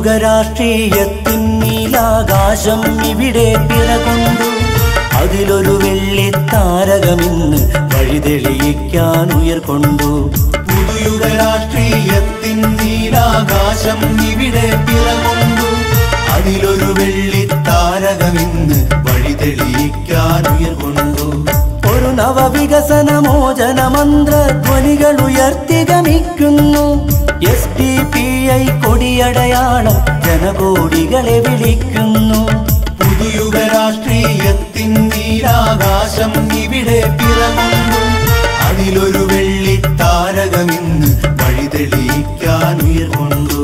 പുതുയുഗ രാഷ്ട്രീയത്തിൻ നീലാകാശം ഇവിടെ പിറകൊണ്ടു അതിലൊരു വെള്ളിത്താരകമിന്ന് വഴിതെളിയിക്കാൻ ഉയർകൊണ്ടു പുതുയുഗ രാഷ്ട്രീയത്തിൻ നീലാകാശം ഇവിടെ പിറകൊണ്ടു അതിലൊരു വെള്ളിത്താരകമിന്ന് വഴിതെളിയിക്കാൻ ഉയർകൊണ്ടു ഒരു നവവികസന മോചന മന്ത്രധ്വനികൾ ഉയർത്തി ഗമിക്കുന്നു എസ് ഡി പി ഐ കൊടിയടയാളം ജനകോടികളെ വിളിക്കുന്നു പുതുയുഗ രാഷ്ട്രീയത്തിൻ നീലാകാശം ഇവിടെ പിറകൊണ്ടു അതിലൊരു വെള്ളിത്താരകമിന്ന് വഴിതെളിയിക്കാൻ ഉയർകൊണ്ടു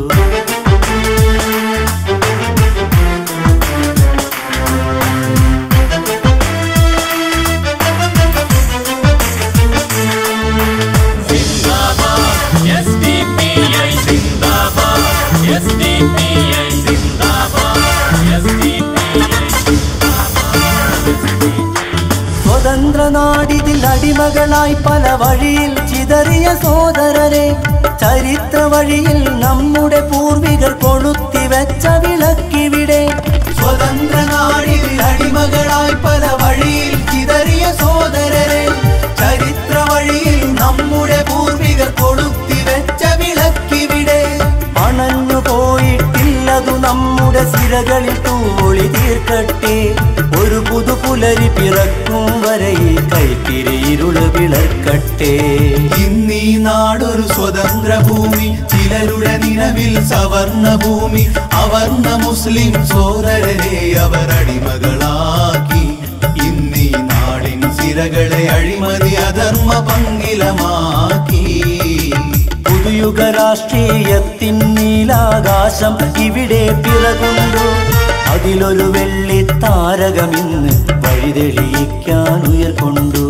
സ്വതന്ത്ര നാടിതിൽ അടിമകളായി പല വഴിയിൽ ചിതറിയ സോദരരെ ചരിത്ര വഴിയിൽ നമ്മുടെ പൂർവികർ കൊളുത്തി വെച്ച വിളക്കിവിടെ സ്വതന്ത്ര നാടിൽ അടിമകളായി പല വഴിയിൽ ചിതറിയ സോദരരെ ചരിത്ര വഴിയിൽ നമ്മുടെ പൂർവികർ കൊളുത്തി വെച്ച വിളക്കിവിടെ അണഞ്ഞു പോയിട്ടില്ലതു നമ്മുടെ സിരകളിൽ തൂളി തീർക്കട്ടെ ഒരു പുതുപുലരി പിറക്കും വരെ ഈ കൈത്തിരിയിരുള് വിളർക്കട്ടെ ഇന്നീ നാടൊരു സ്വതന്ത്ര ഭൂമി ചിലരുടെ നിലവിൽ സവർണ ഭൂമി അവർണ മുസ്ലിം സോദരരെ അവർ അടിമകളാക്കി ഇന്നീ നാടിൻ സിരകളെ അഴിമതി അധർമ്മ പങ്കിലമാക്കി പുതുയുഗ രാഷ്ട്രീയത്തിൻ നീലാകാശം ഇവിടെ പിറകൊണ്ടു അതിലൊരു വെള്ളിത്താരകമിന്ന് വഴിതെളിയിക്കാൻ ഉയർകൊണ്ടു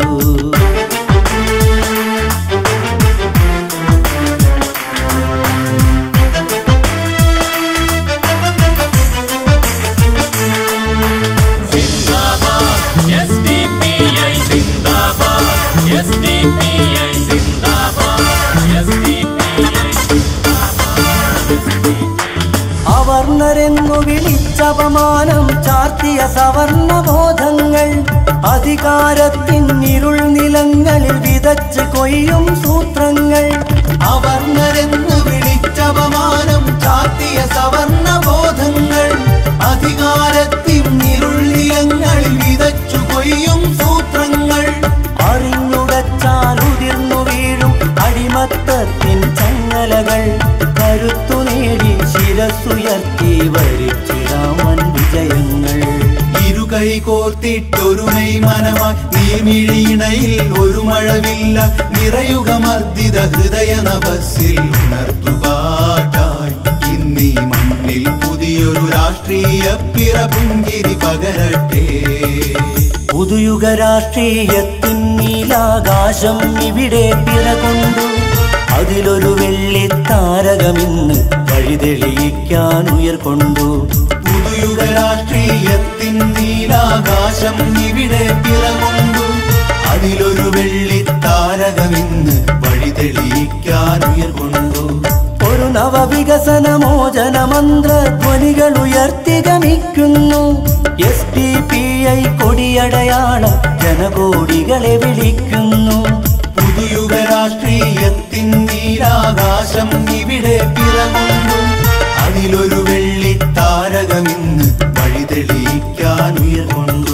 അവർണരെന്നു വിളിച്ചപമാനം ചാർത്തിയ സവർണ ബോധങ്ങൾ അധികാരത്തിൻ ഇരുൾ നിലങ്ങളിൽ വിതച്ച് കൊയ്യും സൂത്രങ്ങൾ അവർണരെന്ന് വിളിച്ചപമാനം ചാത്തിയ സവർണ ബോധങ്ങൾ അധികാരത്തിൻ ഇരുള്ളിയങ്ങളിൽ വിതച്ചു കൊയ്യും സൂത്രങ്ങൾ അറിഞ്ഞുടച്ചാൽ ഉതിർന്നു വീഴും അടിമത്തത്തിൻ ചങ്ങലകൾ കരുത്തു നേടി ശിരസുയർത്തി വരിച്ചിടാം വൻ വിജയങ്ങൾ ഇരുകൈ കോർത്തിട്ടൊരുമൈ മനമായി നീമിഴിയിണയിൽ ഒരു മഴവില്ല നിറയുക മർദ്ദിത ഹൃദയ നഭസിൽ ഉണർത്തുപാട്ടായി ഇന്നീ മണ്ണിൽ പുതിയൊരു രാഷ്ട്രീയ പിറപുഞ്ചിരി പകരട്ടെ പുതുയുഗ രാഷ്ട്രീയത്തിൻ നീലാകാശം ഇവിടെ പിറകൊണ്ടു അതിലൊരു വെള്ളിത്താരകമിന്ന് വഴിതെളിയിക്കാൻ ഉയർകൊണ്ടു പുതുയുഗ രാഷ്ട്രീയത്തിൻ നീലാകാശം ഇവിടെ പിറകൊണ്ടു അതിലൊരു വെള്ളിത്താരകമിന്ന് വഴിതെളിയിക്കാൻ ഉയർകൊണ്ടു ഒരു നവവികസന മോചന മന്ത്രധ്വനികൾ ഉയർത്തി ഗമിക്കുന്നു എസ് ഡി പി ഐ കൊടിയടയാളം ജനകോടികളെ വിളിക്കുന്നു പുതുയുഗ രാഷ്ട്രീയത്തിൻ നീലാകാശം ഇവിടെ പിറകൊണ്ടു അതിലൊരു വെള്ളിത്താരകമിന്ന് വഴിതെളിയിക്കാൻ ഉയർകൊണ്ടു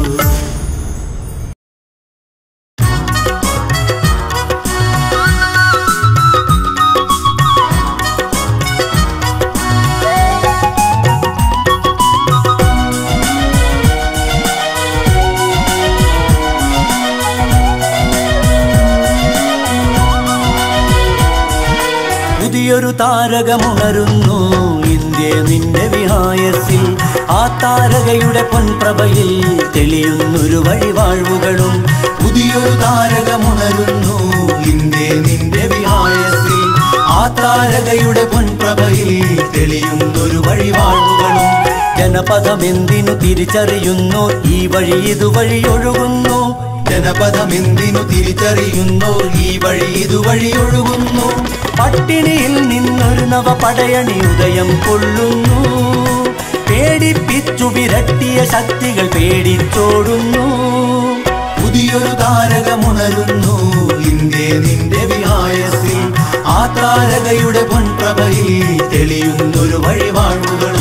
പുതിയൊരു താരകമുണരുന്നു ഇന്ത്യ നിന്റെ വിഹായസിൽ ആ താരകയുടെ പൊൻപ്രഭയിൽ തെളിയുന്നൊരു വഴിവാഴ്വുകളും പുതിയൊരു താരകമുണരുന്നു ഇന്ത്യ നിന്റെ വിഹായസിൽ ആ താരകയുടെ പൊൻപ്രഭയിൽ തെളിയുന്നൊരു വഴിവാഴ്വുകളും ജനപദമെന്തിനു തിരിച്ചറിയുന്നു ഈ വഴി ഇതുവഴി ഒഴുകുന്നു ജനപദമെന്തിനു തിരിച്ചറിയുന്നു ഈ വഴി ഇതുവഴി ഒഴുകുന്നു പട്ടിണിയിൽ നിന്നൊരു നവ പടയണി ഉദയം കൊള്ളുന്നു പേടിപ്പിച്ചു വിരട്ടിയ ശക്തികൾ പേടിച്ചോടുന്നു പുതിയൊരു താരകമുണരുന്നു ഇന്ത്യ നിന്റെ വിഹായസിൽ ആ താരകയുടെ പൊൻപ്രഭയിൽ തെളിയുന്നൊരു വഴിവാഴ്വുകളും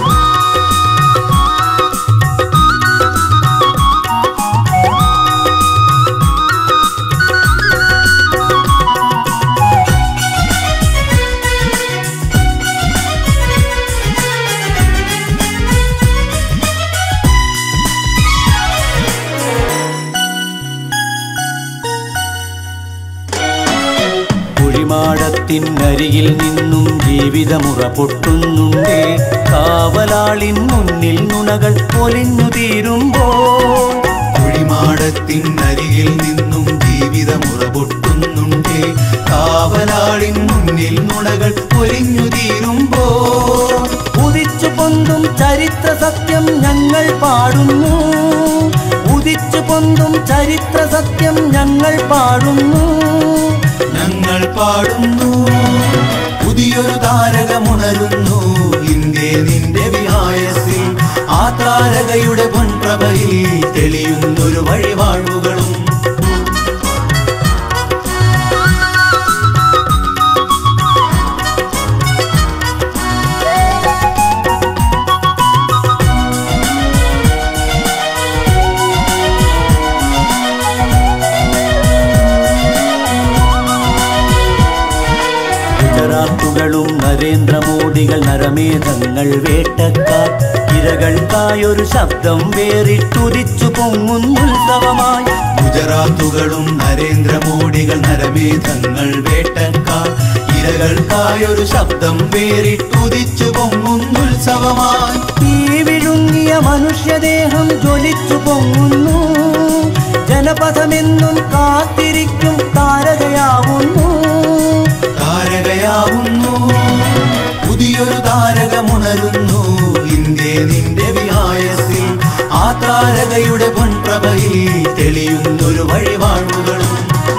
കുഴിമാടത്തിനരികിൽ നിന്നും ജീവിതമുറ പൊട്ടുന്നുണ്ടേ കാവലാളിൻ മുന്നിൽ നുണകൾ പൊലിഞ്ഞു തീരുമ്പോൾ കുഴിമാടത്തിനരികിൽ നിന്നും ജീവിതമുറ പൊട്ടുന്നുണ്ടേ കാവലാളിൻ മുന്നിൽ നുണകൾ പൊലിഞ്ഞു തീരുമ്പോ ഉദിച്ചു പൊന്തും ചരിത്ര സത്യം ഞങ്ങൾ പാടുന്നു ഉദിച്ചു പൊന്തും ചരിത്ര സത്യം ഞങ്ങൾ പാടുന്നു ഞങ്ങൾ പാടുന്നു പുതിയൊരു താരകമുണരുന്നു ഇന്ത്യ നിന്റെ വിഹായസിൽ ആ താരകയുടെ പൊൻപ്രഭയിൽ തെളിയുന്നൊരു വഴിവാഴ്വുകളും ഗുജറാത്തുകളും നരേന്ദ്രമോദികൾ നരമേധങ്ങൾ വേട്ടക്കാർ ഇരകൾക്കായൊരു ശബ്ദം വേറിട്ടുദിച്ചു പൊങ്ങുന്നുത്സവമായി ഗുജറാത്തുകളും നരേന്ദ്രമോദികൾ നരമേധങ്ങൾ വേട്ടക്കാർ ഇരകൾക്കായൊരു ശബ്ദം വേറിട്ടുദിച്ചു പൊങ്ങുന്നുത്സവമായി തീ വിഴുങ്ങിയ മനുഷ്യദേഹം ജ്വലിച്ചു പൊങ്ങുന്നു ജനപഥമെന്നും കാത്തിരിക്കും താരകയാവുന്നു താരകയാവുന്നു പുതിയൊരു താരകമുണരുന്നു ഇന്ത്യ നിന്റെ വിഹായസിൽ ആ താരകയുടെ പൊൻപ്രഭയിൽ തെളിയുന്നൊരു വഴിവാഴ്വുകളും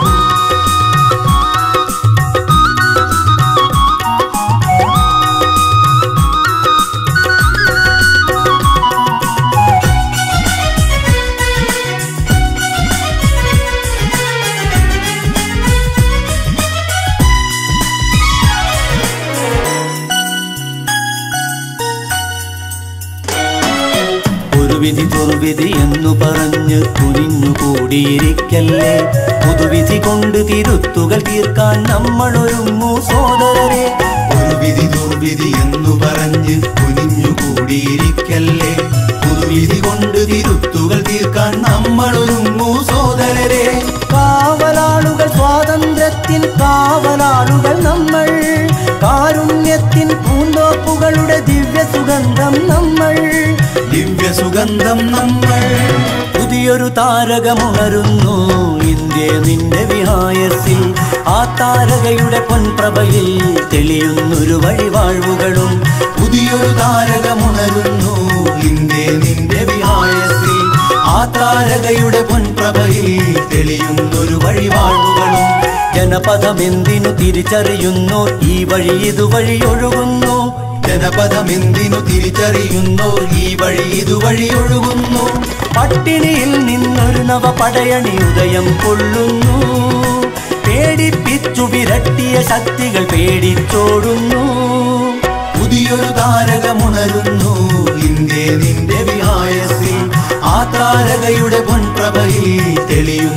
ഒരു വിധി ദുർവിധി എന്നു പറഞ്ഞ് കുനിഞ്ഞു കൂടിയിരിക്കല്ലേ പുതുവിധി കൊണ്ട് തിരുത്തുകൾ തീർക്കാൻ നമ്മൾ ഒരുങ്ങൂ സോദരരെ ഒരു വിധി ദുർവിധി എന്നു പറഞ്ഞ് കുനിഞ്ഞു കൂടിയിരിക്കല്ലേ പുതുവിധി കൊണ്ട് തിരുത്തുകൾ തീർക്കാൻ നമ്മൾ ഒരുങ്ങൂ സോദരരെ കാവലാളുകൾ സ്വാതന്ത്ര്യത്തിൻ കാവലാളുകൾ നമ്മൾ കാരുണ്യത്തിൻ പൂന്തോപ്പുകളുടെ ദിവ്യ സുഗന്ധം നമ്മൾ ദിവ്യ സുഗന്ധം നമ്മൾ പുതിയൊരു താരകമുണരുന്നു ഇന്ത്യ നിന്റെ വിഹായസിൽ ആ താരകയുടെ പൊൻപ്രഭയിൽ തെളിയുന്നൊരു വഴിവാഴ്വുകളും പുതിയൊരു താരകമുണരുന്നു ഇന്ത്യ നിന്റെ വിഹായസിൽ ആ താരകയുടെ പൊൻപ്രഭയിൽ തെളിയുന്നൊരു വഴിവാഴ്വുകളും ജനപദമെന്തിനു തിരിച്ചറിയുന്നു ഈ വഴി ഇതുവഴി ഒഴുകുന്നു ജനപദമെന്തിനു തിരിച്ചറിയുന്നു ഈ വഴി ഇതുവഴി ഒഴുകുന്നു പട്ടിണിയിൽ നിന്നൊരു നവ പടയണി ഉദയം കൊള്ളുന്നു പേടിപ്പിച്ചു വിരട്ടിയ ശക്തികൾ പേടിച്ചോടുന്നു പുതിയൊരു താരകമുണരുന്നു ഇന്ത്യ നിന്റെ വിഹായസിൽ ആ താരകയുടെ പൊൻപ്രഭയിൽ തെളിയുന്നു